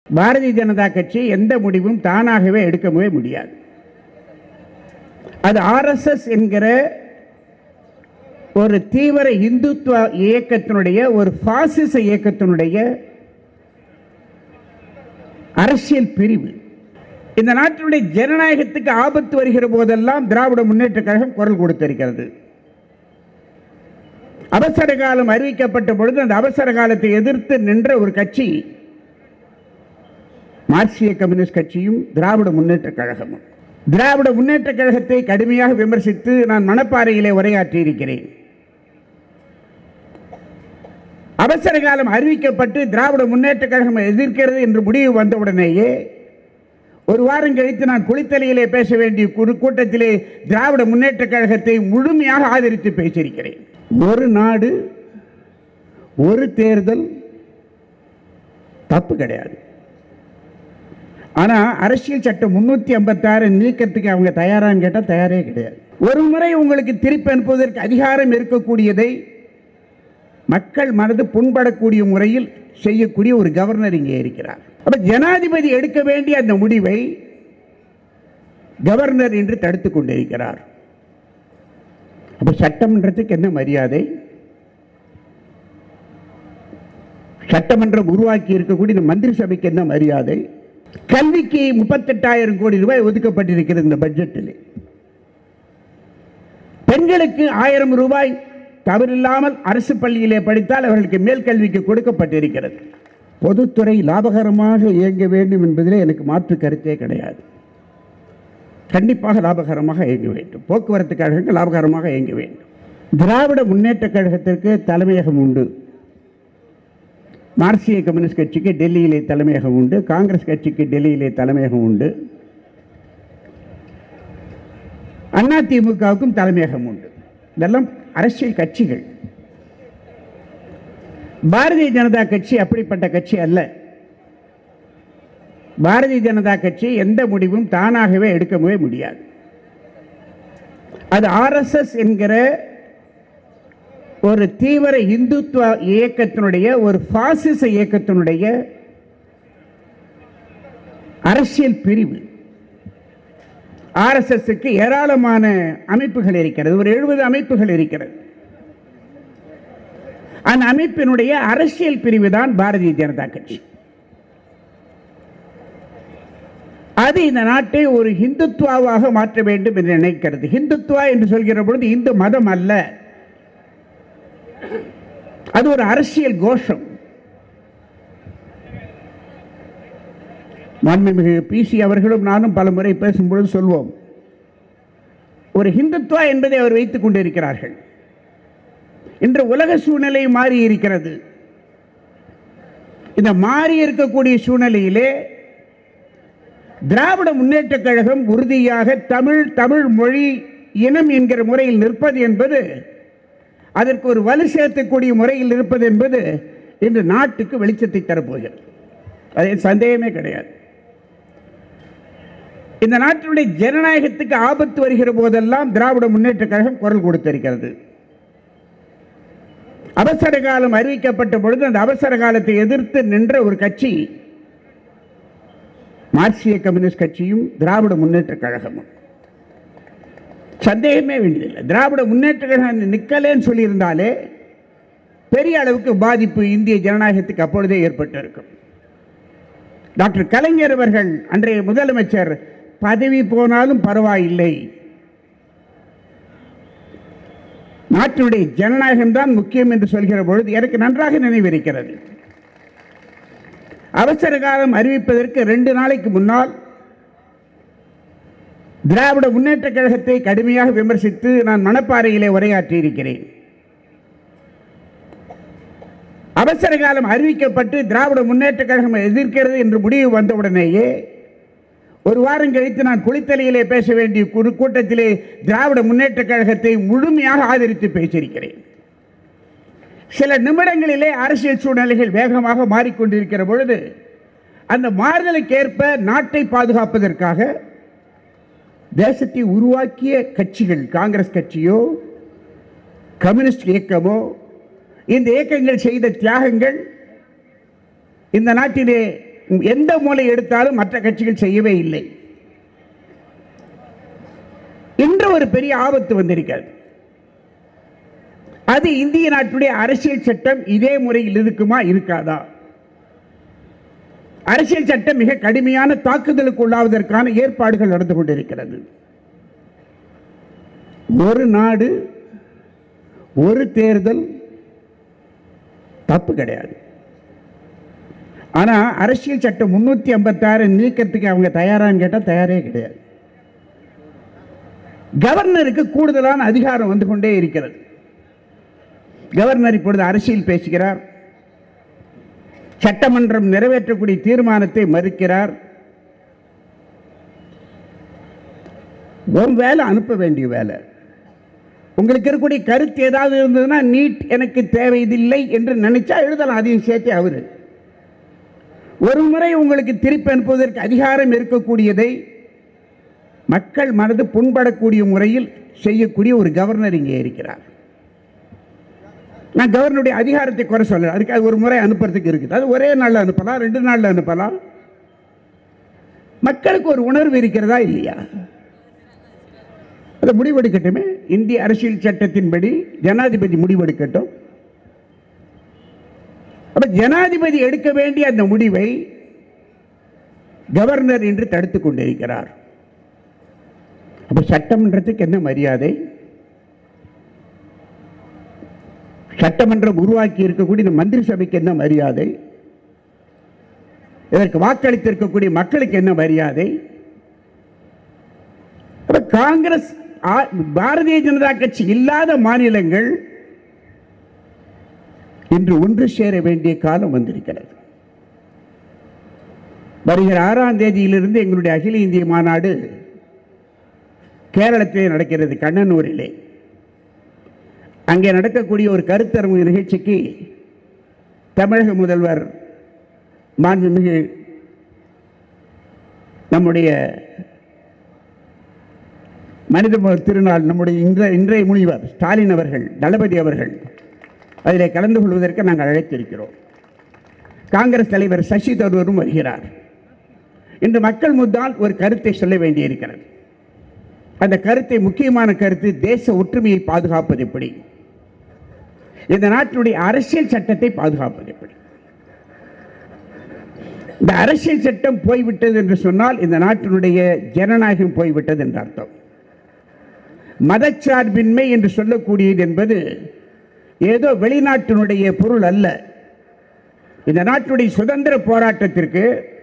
பாரதிய ஜனதா கட்சி எந்த முடிவும் தானாகவே எடுக்கவே முடியாது அது ஆர்எஸ்எஸ் என்கிற ஒரு தீவிர இந்துத்துவ இயக்கத்தினுடைய ஒரு பாசிச இயக்கத்தினுடைய அரசியல் பிரிவு இந்த நாட்டினுடைய ஜனநாயகத்துக்கு ஆபத்து வருகிற போதெல்லாம் திராவிட முன்னேற்ற கழகம் குரல் கொடுத்திருக்கிறது அவசர காலம் அறிவிக்கப்பட்ட பொழுது அந்த அவசர காலத்தை எதிர்த்து நின்ற ஒரு கட்சி மார்க்சிய கம்யூனிஸ்ட் கட்சியும் திராவிட முன்னேற்ற கழகமும் திராவிட முன்னேற்ற கழகத்தை கடுமையாக விமர்சித்து நான் மணப்பாறையிலே உரையாற்றி இருக்கிறேன் அவசர காலம் அறிவிக்கப்பட்டு திராவிட முன்னேற்ற கழகம் எதிர்க்கிறது என்று முடிவு வந்தவுடனேயே ஒரு வாரம் கழித்து நான் குளித்தலையிலே பேச வேண்டிய குறு கூட்டத்திலே திராவிட முன்னேற்ற கழகத்தை முழுமையாக ஆதரித்து பேசியிருக்கிறேன் ஒரு நாடு ஒரு தேர்தல் தப்பு கிடையாது ஆனால் அரசியல் சட்டம் முன்னூற்றி ஐம்பத்தாறு நீக்கத்துக்கு அவங்க தயாரான்னு கேட்டால் தயாரே கிடையாது ஒரு முறை உங்களுக்கு திருப்பி அனுப்புவதற்கு அதிகாரம் இருக்கக்கூடியதை மக்கள் மனது புண்படக்கூடிய முறையில் செய்யக்கூடிய ஒரு கவர்னர் இங்கே இருக்கிறார் அப்ப ஜனாதிபதி எடுக்க வேண்டிய அந்த முடிவை கவர்னர் என்று தடுத்துக் கொண்டிருக்கிறார் அப்ப சட்டமன்றத்துக்கு என்ன மரியாதை சட்டமன்றம் உருவாக்கி இருக்கக்கூடிய இந்த மந்திரி சபைக்கு என்ன மரியாதை கல்விக்கு முப்பத்தெட்டாயிரம் கோடி ரூபாய் ஒதுக்கப்பட்டிருக்கிறது இந்த பட்ஜெட்டில் பெண்களுக்கு ஆயிரம் ரூபாய் தவறில்லாமல் அரசு பள்ளியிலே படித்தால் அவர்களுக்கு மேல் கல்விக்கு கொடுக்கப்பட்டிருக்கிறது பொதுத்துறை லாபகரமாக இயங்க வேண்டும் என்பதிலே எனக்கு மாற்று கருத்தே கிடையாது கண்டிப்பாக லாபகரமாக இயங்க வேண்டும் போக்குவரத்து கழகங்கள் லாபகரமாக இயங்க வேண்டும் திராவிட முன்னேற்ற கழகத்திற்கு தலைமையகம் உண்டு மார்க்சிய கம்யூனிஸ்ட் கட்சிக்கு டெல்லியிலே தலைமையகம் உண்டு காங்கிரஸ் கட்சிக்கு டெல்லியிலே தலைமையகம் உண்டு அதிமுகவுக்கும் தலைமையகம் உண்டு இதெல்லாம் அரசியல் கட்சிகள் பாரதிய ஜனதா கட்சி அப்படிப்பட்ட கட்சி அல்ல பாரதிய ஜனதா கட்சி எந்த முடிவும் தானாகவே எடுக்கவே முடியாது அது ஆர்எஸ்எஸ் என்கிற ஒரு தீவிர இந்துத்துவ இயக்கத்தினுடைய ஒரு பாசிச இயக்கத்தினுடைய அரசியல் பிரிவு ஆர்எஸ்எஸ்க்கு ஏராளமான அமைப்புகள் இருக்கிறது ஒரு எழுபது அமைப்புகள் இருக்கிறது அந்த அமைப்பினுடைய அரசியல் பிரிவு தான் பாரதிய ஜனதா கட்சி அது இந்த நாட்டை ஒரு ஹிந்துத்துவாவாக மாற்ற வேண்டும் என்று நினைக்கிறது ஹிந்துத்துவா என்று சொல்கிற பொழுது இந்து மதம் அல்ல அது ஒரு அரசியல் கோஷம் மாண்புமிகு பிசி அவர்களும் நானும் பல முறை பேசும்பொழுது சொல்வோம் ஒரு ஹிந்துத்துவா என்பதை அவர் வைத்துக் கொண்டிருக்கிறார்கள் இன்று உலக சூழ்நிலை மாறி இருக்கிறது இந்த மாறி இருக்கக்கூடிய சூழ்நிலையிலே திராவிட முன்னேற்ற கழகம் உறுதியாக தமிழ் தமிழ் மொழி இனம் என்கிற முறையில் நிற்பது என்பது அதற்கு ஒரு வலு சேர்த்தக்கூடிய முறையில் இருப்பது என்பது இன்று நாட்டுக்கு வெளிச்சத்தை தரப்போகிறது அதில் சந்தேகமே கிடையாது இந்த நாட்டினுடைய ஜனநாயகத்துக்கு ஆபத்து வருகிற போதெல்லாம் திராவிட முன்னேற்ற கழகம் குரல் கொடுத்திருக்கிறது அவசர காலம் அறிவிக்கப்பட்ட பொழுது அந்த அவசர காலத்தை எதிர்த்து நின்ற ஒரு கட்சி மார்க்சிய கம்யூனிஸ்ட் கட்சியும் திராவிட முன்னேற்ற கழகமும் சந்தேகமே வேண்டியதில்லை திராவிட முன்னேற்ற கழகம் நிக்கலேன்னு சொல்லியிருந்தாலே பெரிய அளவுக்கு பாதிப்பு இந்திய ஜனநாயகத்துக்கு அப்பொழுதே ஏற்பட்டிருக்கும் டாக்டர் கலைஞர் அவர்கள் அன்றைய முதலமைச்சர் பதவி போனாலும் பரவாயில்லை நாட்டினுடைய ஜனநாயகம் தான் முக்கியம் என்று சொல்கிற பொழுது எனக்கு நன்றாக நினைவிருக்கிறது அவசர காலம் அறிவிப்பதற்கு ரெண்டு நாளைக்கு முன்னால் திராவிட முன்னேற்ற கழகத்தை கடுமையாக விமர்சித்து நான் மணப்பாறையிலே உரையாற்றி இருக்கிறேன் அவசர காலம் அறிவிக்கப்பட்டு திராவிட முன்னேற்ற கழகம் எதிர்க்கிறது என்று முடிவு வந்தவுடனேயே ஒரு வாரம் கழித்து நான் குளித்தலையிலே பேச வேண்டிய குறு கூட்டத்திலே திராவிட முன்னேற்ற கழகத்தை முழுமையாக ஆதரித்து பேசியிருக்கிறேன் சில நிமிடங்களிலே அரசியல் சூழ்நிலைகள் வேகமாக மாறிக்கொண்டிருக்கிற பொழுது அந்த மாறுதலுக்கேற்ப நாட்டை பாதுகாப்பதற்காக தேசத்தை உருவாக்கிய கட்சிகள் காங்கிரஸ் கட்சியோ கம்யூனிஸ்ட் இயக்கமோ இந்த இயக்கங்கள் செய்த தியாகங்கள் இந்த நாட்டிலே எந்த மூலை எடுத்தாலும் மற்ற கட்சிகள் செய்யவே இல்லை இன்று ஒரு பெரிய ஆபத்து வந்திருக்கிறது அது இந்திய நாட்டுடைய அரசியல் சட்டம் இதே முறையில் இருக்குமா இருக்காதா அரசியல் சட்டம் மிக கடுமையான தாக்குதலுக்கு உள்ளாவதற்கான ஏற்பாடுகள் நடந்து கொண்டிருக்கிறது ஒரு நாடு ஒரு தேர்தல் தப்பு கிடையாது ஆனா அரசியல் சட்டம் முன்னூத்தி ஐம்பத்தாறு நீக்கத்துக்கு அவங்க தயாரான்னு கேட்டா தயாரே கிடையாது கவர்னருக்கு கூடுதலான அதிகாரம் வந்து கொண்டே இருக்கிறது கவர்னர் இப்பொழுது அரசியல் பேசுகிறார் சட்டமன்றம் நிறைவேற்றக்கூடிய தீர்மானத்தை மறுக்கிறார் உன் வேலை அனுப்ப வேண்டிய வேலை உங்களுக்கு இருக்கக்கூடிய கருத்து ஏதாவது இருந்ததுன்னா நீட் எனக்கு தேவையில்லை என்று நினைச்சா எழுதலாம் அதையும் சேர்த்து அவரு ஒரு முறை உங்களுக்கு திருப்பி அனுப்புவதற்கு அதிகாரம் இருக்கக்கூடியதை மக்கள் மனது புண்படக்கூடிய முறையில் செய்யக்கூடிய ஒரு கவர்னர் இங்கே இருக்கிறார் நான் கவர்னருடைய அதிகாரத்தை குறை சொல்ல அதுக்கு அது ஒரு முறை அனுப்புறதுக்கு இருக்குது அது ஒரே நாளில் அனுப்பலாம் ரெண்டு நாளில் அனுப்பலாம் மக்களுக்கு ஒரு உணர்வு இருக்கிறதா இல்லையா அதை முடிவெடுக்கட்டுமே இந்திய அரசியல் சட்டத்தின்படி ஜனாதிபதி முடிவெடுக்கட்டும் அப்ப ஜனாதிபதி எடுக்க வேண்டிய அந்த முடிவை கவர்னர் என்று தடுத்துக் கொண்டிருக்கிறார் அப்ப சட்டமன்றத்துக்கு என்ன மரியாதை சட்டமன்றம் உருவாக்கி இருக்கக்கூடிய இந்த மந்திரி சபைக்கு என்ன மரியாதை இதற்கு வாக்களித்திருக்கக்கூடிய மக்களுக்கு என்ன மரியாதை அப்ப காங்கிரஸ் ஆ- பாரதிய ஜனதா கட்சி இல்லாத மாநிலங்கள் இன்று ஒன்று சேர வேண்டிய காலம் வந்திருக்கிறது வருகிற ஆறாம் தேதியிலிருந்து எங்களுடைய அகில இந்திய மாநாடு கேரளத்திலே நடக்கிறது கண்ணனூரிலே அங்கே நடக்கக்கூடிய ஒரு கருத்தரங்கு நிகழ்ச்சிக்கு தமிழக முதல்வர் மாண்புமிகு நம்முடைய மனித மு- திருநாள் நம்முடைய இன்றைய இன்றைய முனிவர் ஸ்டாலின் அவர்கள் தளபதி அவர்கள் அதிலே கலந்து கொள்வதற்கு நாங்கள் அழைத்திருக்கிறோம் காங்கிரஸ் தலைவர் சசி தரூரும் வருகிறார் இன்று மக்கள் முன்னால் ஒரு கருத்தை சொல்ல வேண்டியிருக்கிறது அந்த கருத்தை முக்கியமான கருத்து தேச ஒற்றுமையை பாதுகாப்பது எப்படி இந்த நாட்டினுடைய அரசியல் சட்டத்தை பாதுகாப்பது எப்படி இந்த அரசியல் சட்டம் போய்விட்டது என்று சொன்னால் இந்த நாட்டினுடைய ஜனநாயகம் போய்விட்டது என்று அர்த்தம் மதச்சார்பின்மை என்று சொல்லக்கூடியது என்பது ஏதோ வெளிநாட்டினுடைய பொருள் அல்ல இந்த நாட்டுடைய சுதந்திர போராட்டத்திற்கு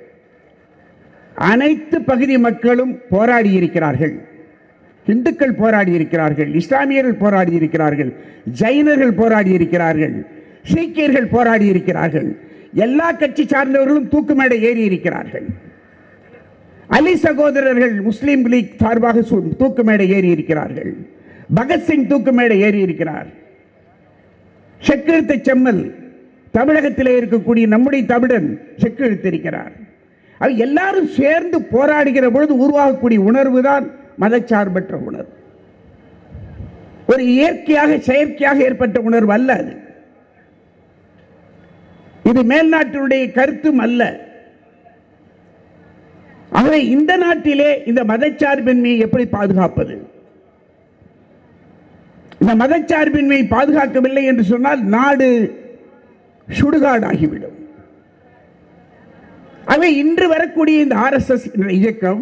அனைத்து பகுதி மக்களும் போராடி இருக்கிறார்கள் இந்துக்கள் போராடி இருக்கிறார்கள் இஸ்லாமியர்கள் போராடி இருக்கிறார்கள் ஜைனர்கள் போராடி இருக்கிறார்கள் சீக்கியர்கள் போராடி இருக்கிறார்கள் எல்லா கட்சி சார்ந்தவர்களும் தூக்கு மேடை ஏறி இருக்கிறார்கள் அலி சகோதரர்கள் முஸ்லீம் லீக் சார்பாக சு- தூக்கு மேடை ஏறி இருக்கிறார்கள் பகத்சிங் தூக்கு மேடை ஏறி இருக்கிறார் செக்கெழுத்த செம்மல் தமிழகத்திலே இருக்கக்கூடிய நம்முடைய தமிழன் செக்கெழுத்திருக்கிறார் அது எல்லாரும் சேர்ந்து போராடுகிற பொழுது உருவாகக்கூடிய உணர்வு தான் மதச்சார்பற்ற உணர்வு ஒரு இயற்கையாக செயற்கையாக ஏற்பட்ட உணர்வு அல்ல அது இது மேல்நாட்டினுடைய கருத்தும் அல்ல ஆகவே இந்த நாட்டிலே இந்த மதச்சார்பின்மையை எப்படி பாதுகாப்பது இந்த மதச்சார்பின்மையை பாதுகாக்கவில்லை என்று சொன்னால் நாடு சுடுகாடாகிவிடும் ஆகவே இன்று வரக்கூடிய இந்த ஆர்எஸ்எஸ் என்ற இயக்கம்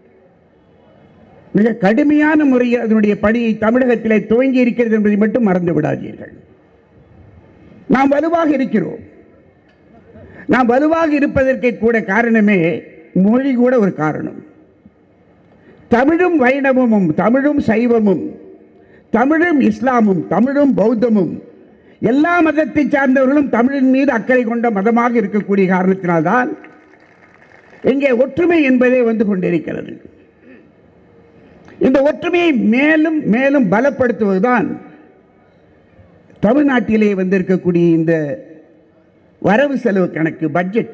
மிக கடுமையான முறையில் அதனுடைய பணியை தமிழகத்திலே துவங்கி இருக்கிறது என்பதை மட்டும் மறந்து விடாதீர்கள் நாம் வலுவாக இருக்கிறோம் நாம் வலுவாக இருப்பதற்கு கூட காரணமே மொழி கூட ஒரு காரணம் தமிழும் வைணவமும் தமிழும் சைவமும் தமிழும் இஸ்லாமும் தமிழும் பௌத்தமும் எல்லா மதத்தை சார்ந்தவர்களும் தமிழின் மீது அக்கறை கொண்ட மதமாக இருக்கக்கூடிய காரணத்தினால்தான் இங்கே ஒற்றுமை என்பதே வந்து கொண்டிருக்கிறது இந்த ஒற்றுமையை மேலும் மேலும் பலப்படுத்துவதுதான் தமிழ்நாட்டிலே வந்திருக்கக்கூடிய இந்த வரவு செலவு கணக்கு பட்ஜெட்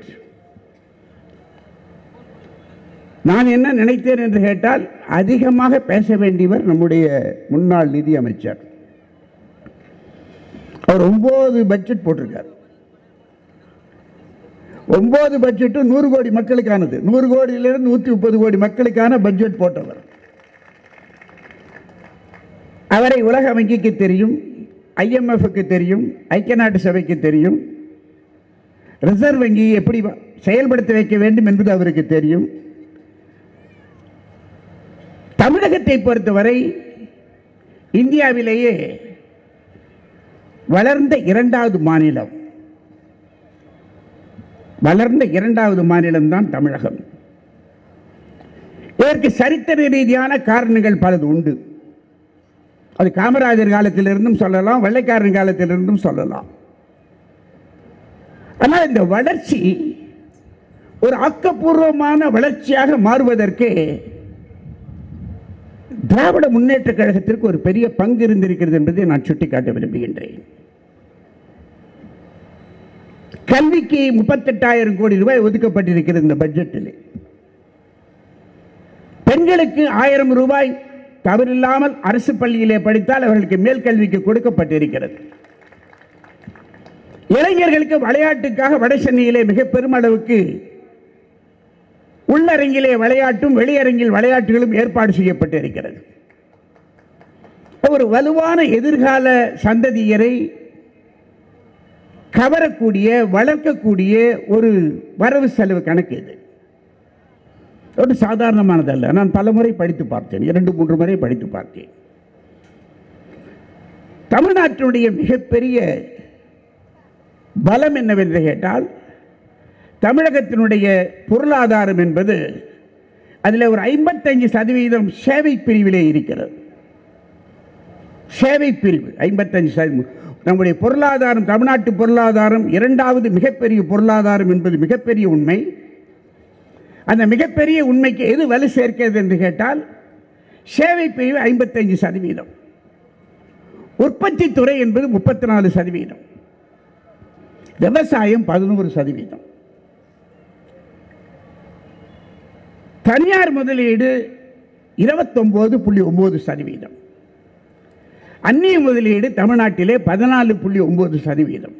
நான் என்ன நினைத்தேன் என்று கேட்டால் அதிகமாக பேச வேண்டியவர் நம்முடைய முன்னாள் நிதி அமைச்சர் அவர் ஒன்பது பட்ஜெட் போட்டிருக்கார் ஒன்பது பட்ஜெட்டும் நூறு கோடி மக்களுக்கானது நூறு கோடியிலிருந்து நூற்றி முப்பது கோடி மக்களுக்கான பட்ஜெட் போட்டவர் அவரை உலக வங்கிக்கு தெரியும் ஐஎம்எஃப்க்கு தெரியும் ஐக்கிய நாட்டு சபைக்கு தெரியும் ரிசர்வ் வங்கியை எப்படி வ- செயல்படுத்த வைக்க வேண்டும் என்பது அவருக்கு தெரியும் தமிழகத்தை பொறுத்தவரை இந்தியாவிலேயே வளர்ந்த இரண்டாவது மாநிலம் வளர்ந்த இரண்டாவது மாநிலம் தான் தமிழகம் இதற்கு சரித்திர ரீதியான காரணங்கள் பலது உண்டு அது காமராஜர் காலத்திலிருந்தும் சொல்லலாம் வெள்ளைக்காரன் காலத்திலிருந்தும் சொல்லலாம் ஆனால் இந்த வளர்ச்சி ஒரு ஆக்கப்பூர்வமான வளர்ச்சியாக மாறுவதற்கு திராவிட முன்னேற்ற கழகத்திற்கு ஒரு பெரிய பங்கு இருந்திருக்கிறது என்பதை நான் சுட்டிக்காட்ட விரும்புகின்றேன் கல்விக்கு முப்பத்தெட்டாயிரம் கோடி ரூபாய் ஒதுக்கப்பட்டிருக்கிறது இந்த பட்ஜெட்டில் பெண்களுக்கு ஆயிரம் ரூபாய் தவறில்லாமல் அரசு பள்ளியிலே படித்தால் அவர்களுக்கு மேல் கல்விக்கு கொடுக்கப்பட்டிருக்கிறது இளைஞர்களுக்கு விளையாட்டுக்காக வடசென்னையிலே மிக பெருமளவுக்கு உள்ளரங்கிலே விளையாட்டும் வெளியரங்கில் விளையாட்டுகளும் ஏற்பாடு செய்யப்பட்டிருக்கிறது ஒரு வலுவான எதிர்கால சந்ததியரை கவரக்கூடிய வளர்க்கக்கூடிய ஒரு வரவு செலவு கணக்கு இது ஒரு சாதாரணமானதல்ல நான் பலமுறை படித்து பார்த்தேன் இரண்டு மூன்று முறை படித்து பார்த்தேன் தமிழ்நாட்டினுடைய மிகப்பெரிய பலம் என்னவென்று கேட்டால் தமிழகத்தினுடைய பொருளாதாரம் என்பது அதில் ஒரு ஐம்பத்தஞ்சு சதவீதம் சேவை பிரிவிலே இருக்கிறது சேவை பிரிவு ஐம்பத்தஞ்சு சதவீதம் நம்முடைய பொருளாதாரம் தமிழ்நாட்டு பொருளாதாரம் இரண்டாவது மிகப்பெரிய பொருளாதாரம் என்பது மிகப்பெரிய உண்மை அந்த மிகப்பெரிய உண்மைக்கு எது வலு சேர்க்கிறது என்று கேட்டால் சேவை பிரிவு ஐம்பத்தஞ்சு சதவீதம் உற்பத்தி துறை என்பது முப்பத்தி நாலு சதவீதம் விவசாயம் பதினோரு சதவீதம் தனியார் முதலீடு இருபத்தொன்பது புள்ளி ஒன்பது சதவீதம் அந்நிய முதலீடு தமிழ்நாட்டிலே பதினாலு புள்ளி ஒன்பது சதவீதம்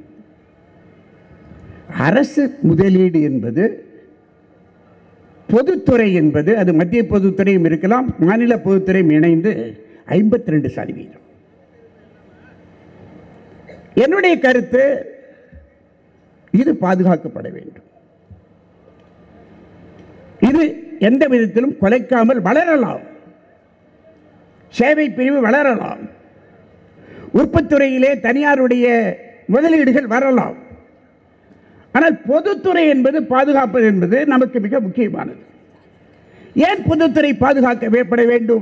அரசு முதலீடு என்பது பொதுத்துறை என்பது அது மத்திய பொதுத்துறையும் இருக்கலாம் மாநில பொதுத்துறையும் இணைந்து ஐம்பத்தி ரெண்டு சதவீதம் என்னுடைய கருத்து இது பாதுகாக்கப்பட வேண்டும் இது எந்த விதத்திலும் குலைக்காமல் வளரலாம் சேவை பிரிவு வளரலாம் உற்பத்துறையிலே தனியாருடைய முதலீடுகள் வரலாம் ஆனால் பொதுத்துறை என்பது பாதுகாப்பது என்பது நமக்கு மிக முக்கியமானது ஏன் பொதுத்துறை பாதுகாக்கப்பட வேண்டும்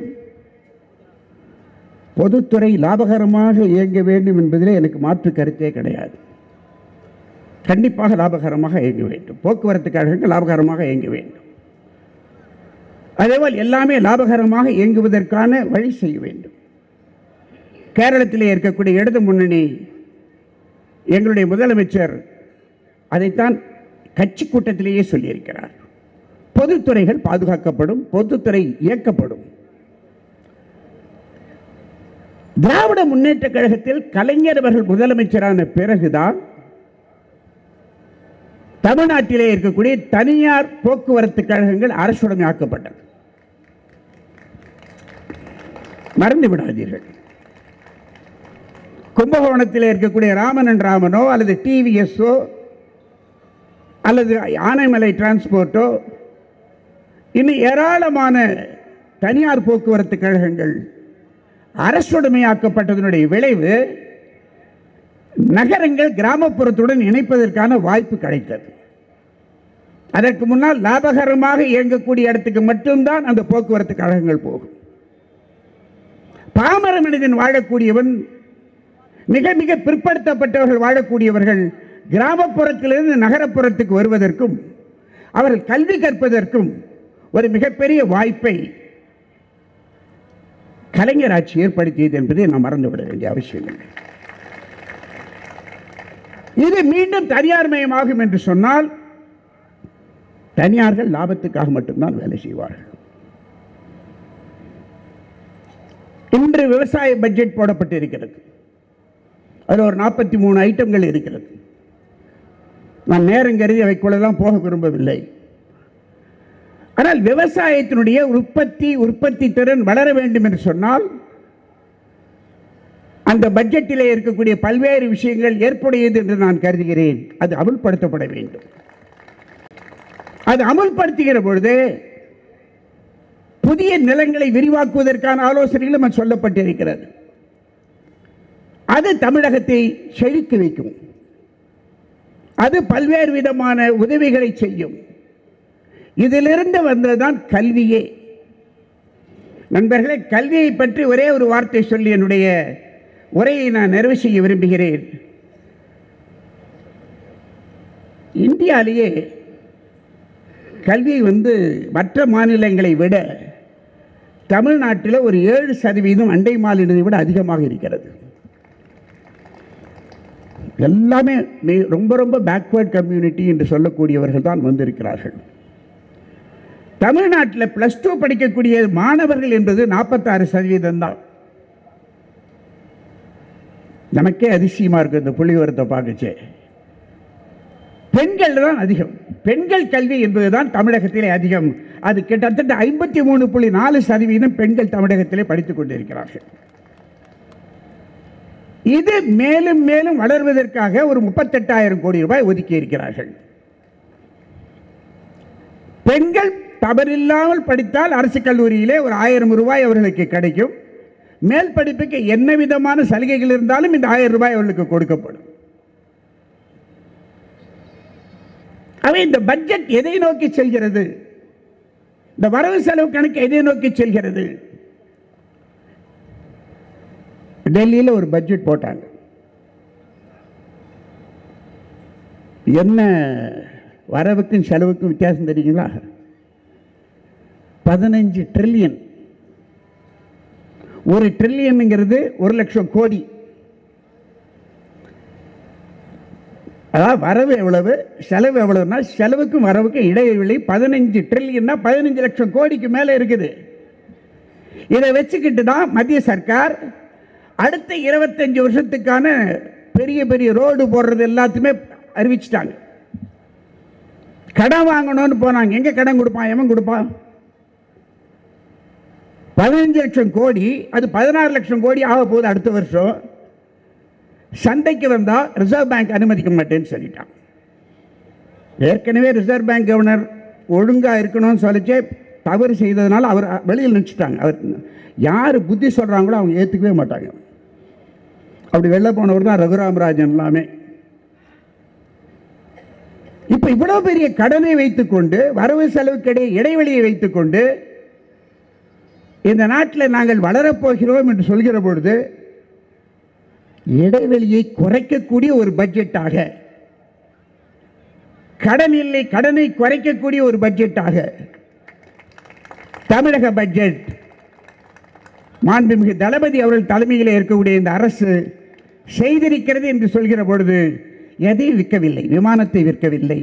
பொதுத்துறை லாபகரமாக இயங்க வேண்டும் என்பதிலே எனக்கு மாற்று கருத்தே கிடையாது கண்டிப்பாக லாபகரமாக இயங்க வேண்டும் போக்குவரத்து கழகங்கள் லாபகரமாக இயங்க வேண்டும் அதேபோல் எல்லாமே லாபகரமாக இயங்குவதற்கான வழி செய்ய வேண்டும் கேரளத்திலே இருக்கக்கூடிய இடது முன்னணி எங்களுடைய முதலமைச்சர் அதைத்தான் கட்சி கூட்டத்திலேயே சொல்லியிருக்கிறார் பொதுத்துறைகள் பாதுகாக்கப்படும் பொதுத்துறை இயக்கப்படும் திராவிட முன்னேற்ற கழகத்தில் கலைஞர் அவர்கள் முதலமைச்சரான பிறகுதான் தமிழ்நாட்டிலே இருக்கக்கூடிய தனியார் போக்குவரத்து கழகங்கள் அரசுடைமையாக்கப்பட்டது மறந்து விடாதீர்கள் கும்பகோணத்தில் இருக்கக்கூடிய ராமனன் ராமனோ அல்லது டிவிஎஸ்ஓ அல்லது ஆனைமலை டிரான்ஸ்போர்ட்டோ இன்னும் ஏராளமான தனியார் போக்குவரத்து கழகங்கள் அரசுடைமையாக்கப்பட்டதனுடைய விளைவு நகரங்கள் கிராமப்புறத்துடன் இணைப்பதற்கான வாய்ப்பு கிடைத்தது அதற்கு முன்னால் லாபகரமாக இயங்கக்கூடிய இடத்துக்கு மட்டும்தான் அந்த போக்குவரத்து கழகங்கள் போகும் பாமர மனிதன் வாழக்கூடியவன் மிக மிக பிற்படுத்தப்பட்டவர்கள் வாழக்கூடியவர்கள் கிராமப்புறத்திலிருந்து நகரப்புறத்துக்கு வருவதற்கும் அவர்கள் கல்வி கற்பதற்கும் ஒரு மிகப்பெரிய வாய்ப்பை கலைஞர் ஆட்சி ஏற்படுத்தியது என்பதை நாம் மறந்துவிட வேண்டிய அவசியம் இல்லை இது மீண்டும் தனியார் மயமாகும் என்று சொன்னால் தனியார்கள் லாபத்துக்காக மட்டும்தான் வேலை செய்வார்கள் இன்று விவசாய பட்ஜெட் போடப்பட்டிருக்கிறது அதில் ஒரு நாற்பத்தி மூணு ஐட்டங்கள் இருக்கிறது நான் நேரம் கருதி அவைக்குள்ளெல்லாம் போக விரும்பவில்லை ஆனால் விவசாயத்தினுடைய உற்பத்தி உற்பத்தி திறன் வளர வேண்டும் என்று சொன்னால் அந்த பட்ஜெட்டிலே இருக்கக்கூடிய பல்வேறு விஷயங்கள் ஏற்புடையது என்று நான் கருதுகிறேன் அது அமுல்படுத்தப்பட வேண்டும் அது அமுல்படுத்துகிற பொழுது புதிய நிலங்களை விரிவாக்குவதற்கான ஆலோசனைகளும் அது சொல்லப்பட்டிருக்கிறது அது தமிழகத்தை செழிக்க வைக்கும் அது பல்வேறு விதமான உதவிகளை செய்யும் இதிலிருந்து வந்ததுதான் கல்வியே நண்பர்களே கல்வியை பற்றி ஒரே ஒரு வார்த்தை சொல்லி என்னுடைய உரையை நான் நிறைவு செய்ய விரும்புகிறேன் இந்தியாவிலேயே கல்வி வந்து மற்ற மாநிலங்களை விட தமிழ்நாட்டில் ஒரு ஏழு சதவீதம் அண்டை மாநிலத்தை விட அதிகமாக இருக்கிறது எல்லாமே மிக- ரொம்ப ரொம்ப பேக்வேர்ட் கம்யூனிட்டி என்று சொல்லக்கூடியவர்கள் தான் வந்திருக்கிறார்கள் தமிழ்நாட்டில் ப்ளஸ் டூ படிக்கக்கூடிய மாணவர்கள் என்பது நாற்பத்தாறு சதவீதம் தான் நமக்கே அதிசயமாக இருக்கும் இந்த புள்ளிவரத்தை பார்க்கச்சே பெண்கள் தான் அதிகம் பெண்கள் கல்வி என்பதுதான் தமிழகத்திலே அதிகம் அது கிட்டத்தட்ட ஐம்பத்தி மூணு புள்ளி நாலு சதவீதம் பெண்கள் தமிழகத்திலே படித்துக் கொண்டிருக்கிறார்கள் இது மேலும் மேலும் வளர்வதற்காக ஒரு முப்பத்தெட்டாயிரம் கோடி ரூபாய் ஒதுக்கி இருக்கிறார்கள் பெண்கள் தவறில்லாமல் படித்தால் அரசு கல்லூரியிலே ஒரு ஆயிரம் ரூபாய் அவர்களுக்கு கிடைக்கும் மேல் படிப்புக்கு என்ன விதமான சலுகைகள் இருந்தாலும் இந்த ஆயிரம் ரூபாய் அவர்களுக்கு கொடுக்கப்படும் அவை இந்த பட்ஜெட் எதை நோக்கி செல்கிறது இந்த வரவு செலவு கணக்கு எதை நோக்கி செல்கிறது டெல்லியில் ஒரு பட்ஜெட் போட்டாங்க என்ன வரவுக்கும் செலவுக்கும் வித்தியாசம் தெரியுங்களா பதினஞ்சு ட்ரில்லியன் ஒரு ட்ரில்லியனுங்கிறது ஒரு லட்சம் கோடி அதாவது வரவு எவ்வளவு செலவு எவ்வளவுனா செலவுக்கும் வரவுக்கும் இடைவெளி பதினஞ்சு ட்ரில்லியன்னா பதினஞ்சு லட்சம் கோடிக்கு மேலே இருக்குது இதை வச்சுக்கிட்டு தான் மத்திய சர்க்கார் அடுத்த இருபத்தஞ்சு வருஷத்துக்கான பெரிய பெரிய ரோடு போடுறது எல்லாத்தையுமே அறிவிச்சிட்டாங்க கடன் வாங்கணும்னு போனாங்க எங்க கடன் கொடுப்பான் எவன் கொடுப்பான் பதினஞ்சு லட்சம் கோடி அது பதினாறு லட்சம் கோடி ஆக போகுது அடுத்த வருஷம் சந்தைக்கு வந்தால் ரிசர்வ் பேங்க் அனுமதிக்க மாட்டேன்னு சொல்லிட்டான் ஏற்கனவே ரிசர்வ் பேங்க் கவர்னர் ஒழுங்காக இருக்கணும்னு சொல்லிச்சே தவறு செய்ததுனால அவர் வெளியில் நினச்சிட்டாங்க அவர் யார் புத்தி சொல்கிறாங்களோ அவங்க ஏற்றுக்கவே மாட்டாங்க அப்படி வெளில போனவர் தான் ரகுராம் ராஜன் எல்லாமே இப்போ இவ்வளோ பெரிய கடனை வைத்துக்கொண்டு வரவு செலவுக்கிடையே இடைவெளியை வைத்துக்கொண்டு இந்த நாட்டில் நாங்கள் வளரப்போகிறோம் என்று சொல்கிற பொழுது இடைவெளியை குறைக்கக்கூடிய ஒரு பட்ஜெட்டாக கடன் இல்லை கடனை குறைக்கக்கூடிய ஒரு பட்ஜெட்டாக தமிழக பட்ஜெட் மாண்புமிகு தளபதி அவர்கள் தலைமையில் இருக்கக்கூடிய இந்த அரசு செய்திருக்கிறது என்று சொல்கிற பொழுது எதையும் விற்கவில்லை விமானத்தை விற்கவில்லை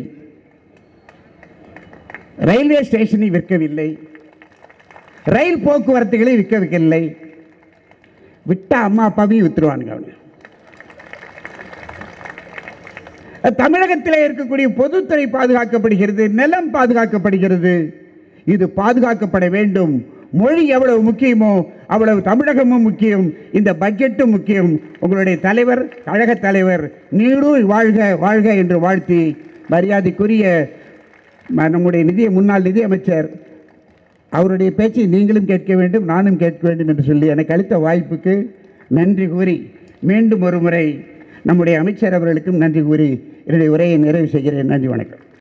ரயில்வே ஸ்டேஷனை விற்கவில்லை ரயில் போக்குவரத்துகளை விற்க வைக்கவில்லை விட்டா அம்மா அப்பாவையும் வித்துருவானுங்க அவங்க தமிழகத்தில் இருக்கக்கூடிய பொதுத்துறை பாதுகாக்கப்படுகிறது நிலம் பாதுகாக்கப்படுகிறது இது பாதுகாக்கப்பட வேண்டும் மொழி எவ்வளவு முக்கியமோ அவ்வளவு தமிழகமும் முக்கியம் இந்த பட்ஜெட்டும் முக்கியம் உங்களுடைய தலைவர் கழக தலைவர் நீடூர் வாழ்க வாழ்க என்று வாழ்த்தி மரியாதைக்குரிய ம- நம்முடைய நிதி முன்னாள் நிதியமைச்சர் அவருடைய பேச்சை நீங்களும் கேட்க வேண்டும் நானும் கேட்க வேண்டும் என்று சொல்லி எனக்கு அளித்த வாய்ப்புக்கு நன்றி கூறி மீண்டும் ஒரு முறை நம்முடைய அமைச்சர் அவர்களுக்கும் நன்றி கூறி என்னுடைய உரையை நிறைவு செய்கிறேன் நன்றி வணக்கம்